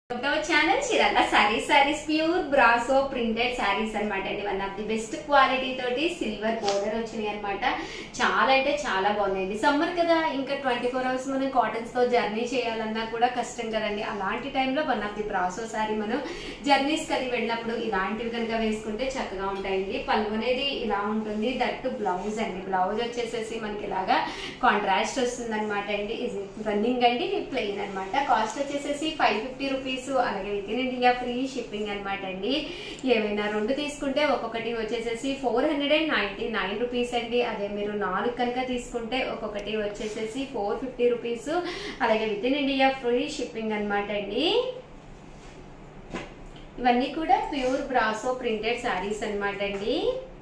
hour channel Chirala saris saris pure brasso printed saris అన్నమాట అండి one of the best quality తోటి silver border వచ్చినాయి అనమాట చాలా అంటే చాలా బాగున్నాయండి సమ్మర్ కదా ఇంకా ట్వంటీ ఫోర్ అవర్స్ మనం కాటన్స్ తో జర్నీ చేయాలన్నా కూడా కష్టం కదండి అలాంటి టైంలో one of the brasso sari మనం జర్నీస్ కది వెళ్ళినప్పుడు ఇలాంటివి కనుక వేసుకుంటే చక్కగా ఉంటాయండి పళ్ళు అనేది ఇలా ఉంటుంది దట్టు బ్లౌజ్ అండి బ్లౌజ్ వచ్చేసేసి మనకి ఇలాగా కాంట్రాస్ట్ వస్తుంది అనమాట అండి ఇది రన్నింగ్ అండి ప్లెయిన్ అనమాట కాస్ట్ వచ్చేసేసి ఫైవ్ ఫిఫ్టీ రూపీస్ అలాగే within India free shipping అనమాట అండి ఏమైనా రెండు తీసుకుంటే ఒక్కొక్కటి వచ్చేసేసి four hundred and ninety nine rupees అండి అదే మీరు నాలుగు కనుక తీసుకుంటే ఒక్కొక్కటి వచ్చేసేసి ఫోర్ ఫిఫ్టీ రూపీస్ అలాగే within India free shipping అనమాట అండి ఇవన్నీ కూడా ప్యూర్ బ్రాసో ప్రింటెడ్ శారీస్ అనమాట అండి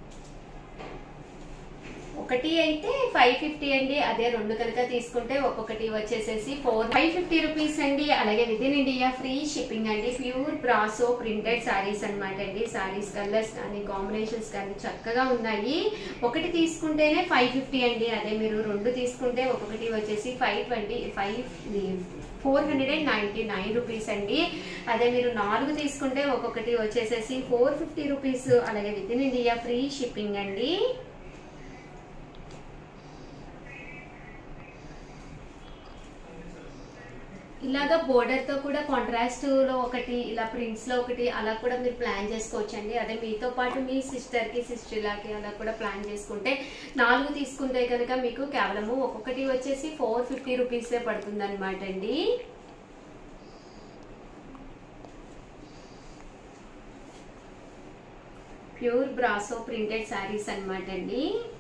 ఒకటి అయితే ఫైవ్ ఫిఫ్టీ అండి అదే రెండు కనుక తీసుకుంటే ఒక్కొక్కటి వచ్చేసేసి ఫోర్ ఫైవ్ ఫిఫ్టీ రూపీస్ అండి అలాగే within India free shipping అండి ప్యూర్ బ్రాసో ప్రింటెడ్ శారీస్ అనమాట అండి శారీస్ కలర్స్ కానీ కాంబినేషన్స్ కానీ చక్కగా ఉన్నాయి ఒకటి తీసుకుంటేనే ఫైవ్ ఫిఫ్టీ అండి అదే మీరు రెండు తీసుకుంటే ఒక్కొక్కటి వచ్చేసి five twenty five four hundred and ninety nine rupees అండి అదే మీరు నాలుగు తీసుకుంటే ఒక్కొక్కటి వచ్చేసేసి ఫోర్ ఫిఫ్టీ రూపీస్ అలాగే within India free shipping అండి ఇలాగా బోర్డర్ తో కూడా కాంట్రాస్ట్ లో ఒకటి ఇలా ప్రింట్స్ లో ఒకటి అలా కూడా మీరు ప్లాన్ చేసుకోవచ్చండి అదే మీతో పాటు మీ సిస్టర్ కి సిస్టర్ లాకి అలా కూడా ప్లాన్ చేసుకుంటే నాలుగు తీసుకుంటే కనుక మీకు కేవలము ఒక్కొక్కటి వచ్చేసి ఫోర్ ఫిఫ్టీ రూపీసే పడుతుంది అనమాట అండి ప్యూర్ బ్రాసో ప్రింటెడ్ శారీస్ అనమాట అండి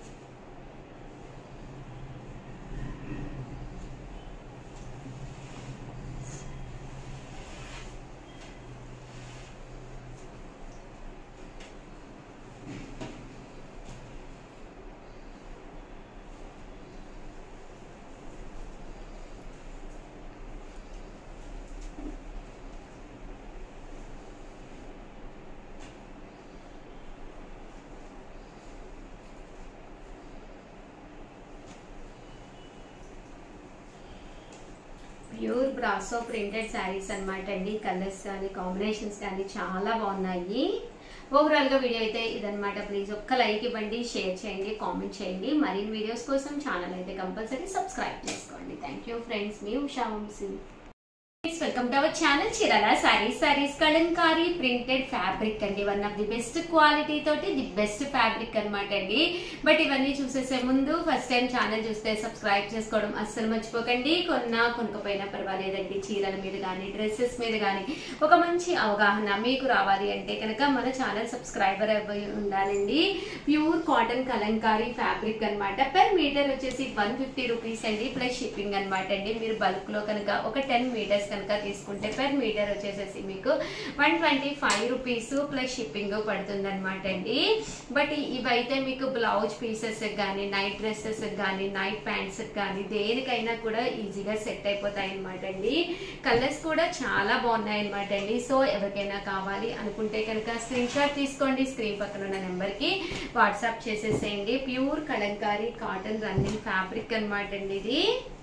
ప్యూర్ బ్రాసో ప్రింటెడ్ శారీస్ అనమాట అండి కలర్స్ కానీ కాంబినేషన్స్ కానీ చాలా బాగున్నాయి ఓవరాల్ గా వీడియో అయితే ఇదనమాట ప్లీజ్ ఒక్క లైక్ ఇవ్వండి షేర్ చేయండి కామెంట్ చేయండి మరిన్ని వీడియోస్ కోసం ఛానల్ అయితే కంపల్సరీ సబ్స్క్రైబ్ చేసుకోండి థ్యాంక్ యూ ఫ్రెండ్స్ మీ Usha Vamsi welcome to our channel Chirala saris saris kalamkari printed fabric అండి one of the best quality తోటి ది బెస్ట్ ఫ్యాబ్రిక్ అనమాట అండి బట్ ఇవన్నీ చూసేసే ముందు ఫస్ట్ టైం ఛానల్ చూస్తే సబ్స్క్రైబ్ చేసుకోవడం అస్సలు మర్చిపోకండి కొన్నా కొనుక్కపోయినా పర్వాలేదండి చీరల మీద కానీ డ్రెస్సెస్ మీద కానీ ఒక మంచి అవగాహన మీకు రావాలి అంటే కనుక మన ఛానల్ సబ్స్క్రైబర్ అయి ఉండాలండి ప్యూర్ కాటన్ కలంకారీ ఫ్యాబ్రిక్ అనమాట పర్ మీటర్ వచ్చేసి వన్ ఫిఫ్టీ రూపీస్ అండి ప్లస్ షిప్పింగ్ అనమాట అండి మీరు బల్క్ లో కనుక ఒక టెన్ మీటర్స్ కనుక తీసుకుంటే పర్ మీటర్ వచ్చేసేసి మీకు one twenty five rupees plus shipping పడుతుంది అనమాట అండి బట్ ఇవైతే మీకు బ్లౌజ్ పీసెస్ కానీ నైట్ డ్రెస్సెస్ కానీ నైట్ ప్యాంట్స్ కానీ దేనికైనా కూడా ఈజీగా సెట్ అయిపోతాయి అనమాట అండి కలర్స్ కూడా చాలా బాగున్నాయి అనమాట అండి సో ఎవరికైనా కావాలి అనుకుంటే కనుక స్క్రీన్ షాట్ తీసుకోండి స్క్రీన్ పక్కన ఉన్న నెంబర్ కి వాట్సాప్ చేసేసేయండి pure kalamkari cotton running fabric అనమాట అండి ఇది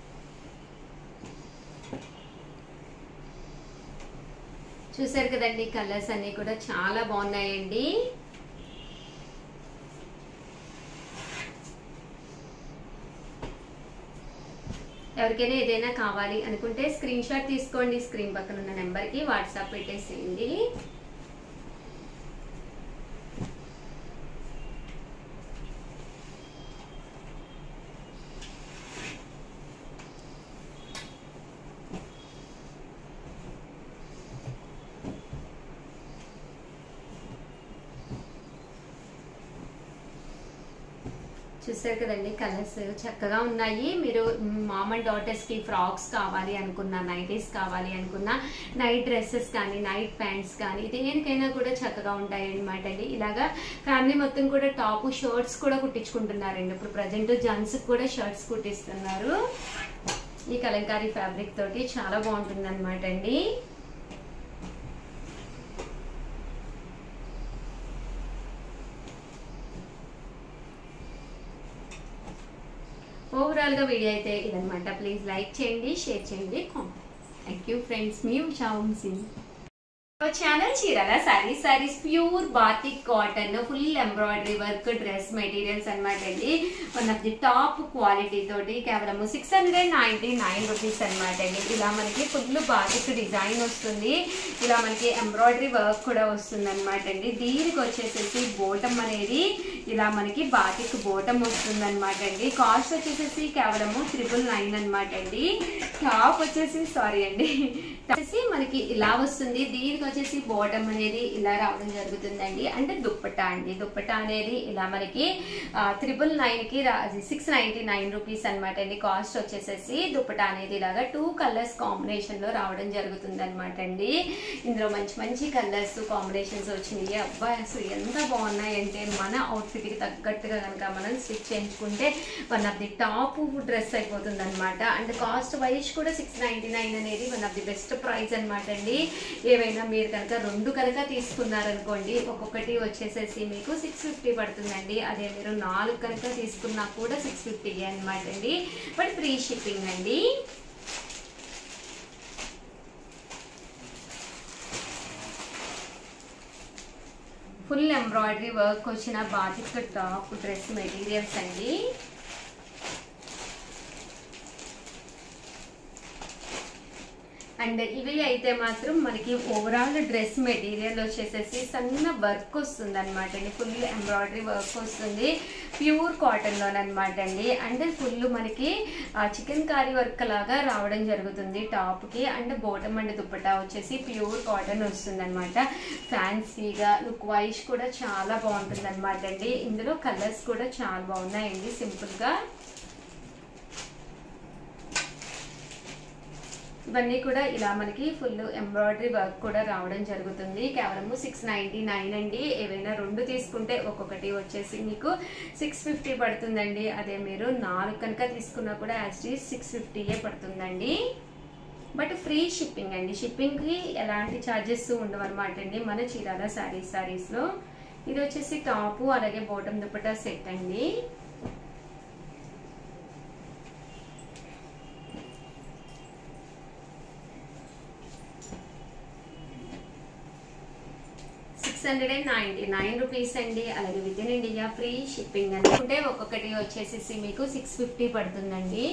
చూసారు కదండి కలర్స్ అన్ని కూడా చాలా బాగున్నాయండి ఎవరికైనా ఏదైనా కావాలి అనుకుంటే స్క్రీన్ షాట్ తీసుకోండి స్క్రీన్ పక్కన ఉన్న నెంబర్కి వాట్సాప్ పెట్టేసేయండి చూసారు కదండి కలర్స్ చక్కగా ఉన్నాయి మీరు మామ్ అండ్ డాటర్స్ కి ఫ్రాక్స్ కావాలి అనుకున్నా నైటీస్ కావాలి అనుకున్నా నైట్ డ్రెస్సెస్ కానీ నైట్ ప్యాంట్స్ కానీ దేనికైనా కూడా చక్కగా ఉంటాయి అనమాట అండి ఇలాగా ఫ్యామిలీ మొత్తం కూడా టాప్ షర్ట్స్ కూడా కుట్టించుకుంటున్నారండి ఇప్పుడు ప్రజెంట్ జెంట్స్ కూడా షర్ట్స్ కుట్టిస్తున్నారు ఈ కలంకారీ ఫ్యాబ్రిక్ తోటి చాలా బాగుంటుంది అనమాట అండి ఓవరాల్ గా వీడియో అయితే ఇదనమాట ప్లీజ్ లైక్ చేయండి షేర్ చేయండి కామెంట్ థ్యాంక్ యూ ఫ్రెండ్స్ మీ Usha Vamsi channel Chirala saris saris pure batik cotton full embroidery work dress materials అనమాట అండి one of the top quality తోటి కేవలం six hundred and ninety nine rupees అనమాట అండి ఇలా మనకి ఫుల్ బాతిక్ డిజైన్ వస్తుంది ఇలా మనకి ఎంబ్రాయిడరీ వర్క్ కూడా వస్తుంది అనమాట అండి దీనికి వచ్చేసేసి బోటం అనేది ఇలా మనకి బాతిక్ బోటం వస్తుంది అనమాట అండి కాస్ట్ వచ్చేసేసి కేవలము త్రిపుల్ నైన్ అనమాట అండి టాప్ వచ్చేసి సారీ అండి వచ్చేసి మనకి ఇలా వస్తుంది దీనికి వచ్చేసి బాటమ్ అనేది ఇలా రావడం జరుగుతుందండి అంటే దుప్పటా అండి దుప్పటా అనేది ఇలా మనకి త్రిపుల్ నైన్ కి సిక్స్ నైన్టీ నైన్ రూపీస్ అనమాట అండి కాస్ట్ వచ్చేసేసి దుప్పటా అనేది ఇలాగా టూ కలర్స్ కాంబినేషన్ లో రావడం జరుగుతుంది అనమాట అండి ఇందులో మంచి మంచి కలర్స్ కాంబినేషన్స్ వచ్చినాయి అబ్బాయి అసలు ఎంత బాగున్నాయంటే మన అవుట్ఫిట్ కి తగ్గట్టుగా కనుక మనం స్టిచ్ చేయించుకుంటే one of the top dress అయిపోతుంది అనమాట అండ్ కాస్ట్ వైజ్ కూడా సిక్స్ నైన్టీ నైన్ అనేది one of the best price అనమాట అండి ఏవైనా మీరు కనుక రెండు కనుక తీసుకున్నారనుకోండి ఒక్కొక్కటి వచ్చేసేసి మీకు సిక్స్ ఫిఫ్టీ పడుతుందండి అదే మీరు నాలుగు కనుక తీసుకున్నా కూడా సిక్స్ ఫిఫ్టీ అనమాట అండి బట్ ఫ్రీ షిప్పింగ్ అండి ఫుల్ ఎంబ్రాయిడరీ వర్క్ వచ్చిన బాటిక్ టాప్ డ్రెస్ మెటీరియల్స్ అండి అండ్ ఇవి అయితే మాత్రం మనకి ఓవరాల్ డ్రెస్ మెటీరియల్ వచ్చేసేసి సన్న వర్క్ వస్తుంది అనమాట అండి ఫుల్ ఎంబ్రాయిడరీ వర్క్ వస్తుంది ప్యూర్ కాటన్లోనమాట అండి అండ్ ఫుల్ మనకి చికెన్ కారీ వర్క్ లాగా రావడం జరుగుతుంది టాప్కి అండ్ బోటం అండ్ దుప్పటా వచ్చేసి ప్యూర్ కాటన్ వస్తుంది అనమాట ఫ్యాన్సీగా లుక్ వైజ్ కూడా చాలా బాగుంటుంది అనమాట అండి ఇందులో కలర్స్ కూడా చాలా బాగున్నాయండి సింపుల్గా ఇవన్నీ కూడా ఇలా మనకి ఫుల్ ఎంబ్రాయిడరీ వర్క్ కూడా రావడం జరుగుతుంది కేవలము సిక్స్ నైన్టీ నైన్ అండి ఏవైనా రెండు తీసుకుంటే ఒక్కొక్కటి వచ్చేసి మీకు సిక్స్ ఫిఫ్టీ పడుతుందండి అదే మీరు నాలుగు కనుక తీసుకున్నా కూడా యాజ్ సిక్స్ ఫిఫ్టీయే పడుతుందండి బట్ ఫ్రీ షిప్పింగ్ అండి షిప్పింగ్కి ఎలాంటి ఛార్జెస్ ఉండవు అనమాట అండి మన చీరాల శారీస్ శారీస్లో ఇది వచ్చేసి టాపు అలాగే బోటం దుప్పటా సెట్ అండి six hundred and ninety nine rupees అండి అలాగే within India free shipping అనుకుంటే ఒక్కొక్కటి వచ్చేసి మీకు సిక్స్ ఫిఫ్టీ పడుతుందండి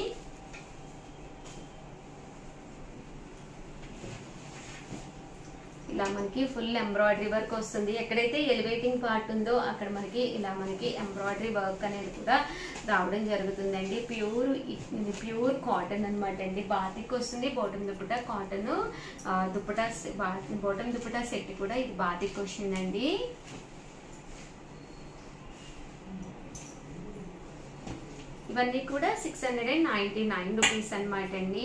ఇలా మనకి ఫుల్ ఎంబ్రాయిడరీ వర్క్ వస్తుంది ఎక్కడైతే ఎలివేటింగ్ పార్ట్ ఉందో అక్కడ మనకి ఇలా మనకి ఎంబ్రాయిడరీ వర్క్ అనేది కూడా రావడం జరుగుతుందండి ప్యూర్ ఇది ప్యూర్ కాటన్ అనమాట అండి బాతిక్ వస్తుంది bottom dupatta cotton dupatta bottom dupatta set కూడా ఇది బాతిక్ వస్తుందండి ఇవన్నీ కూడా six hundred and ninety nine rupees అనమాట అండి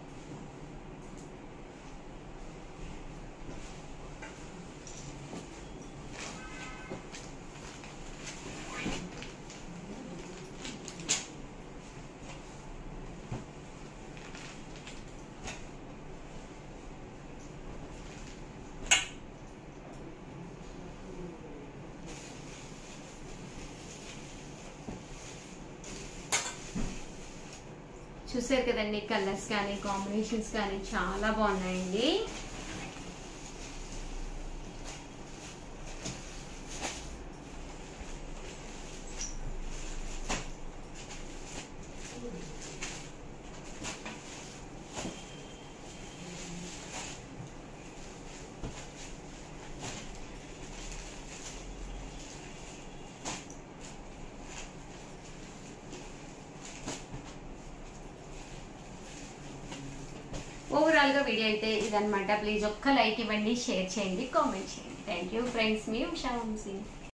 చూసారు కదండి కలర్స్ కానీ కాంబినేషన్స్ కానీ చాలా బాగున్నాయండి ఓవరాల్ గా వీడియో అయితే ఇదనమాట ప్లీజ్ ఒక్క లైక్ ఇవ్వండి షేర్ చేయండి కామెంట్ చేయండి థ్యాంక్ యూ ఫ్రెండ్స్ మీ ఉషా వంశీ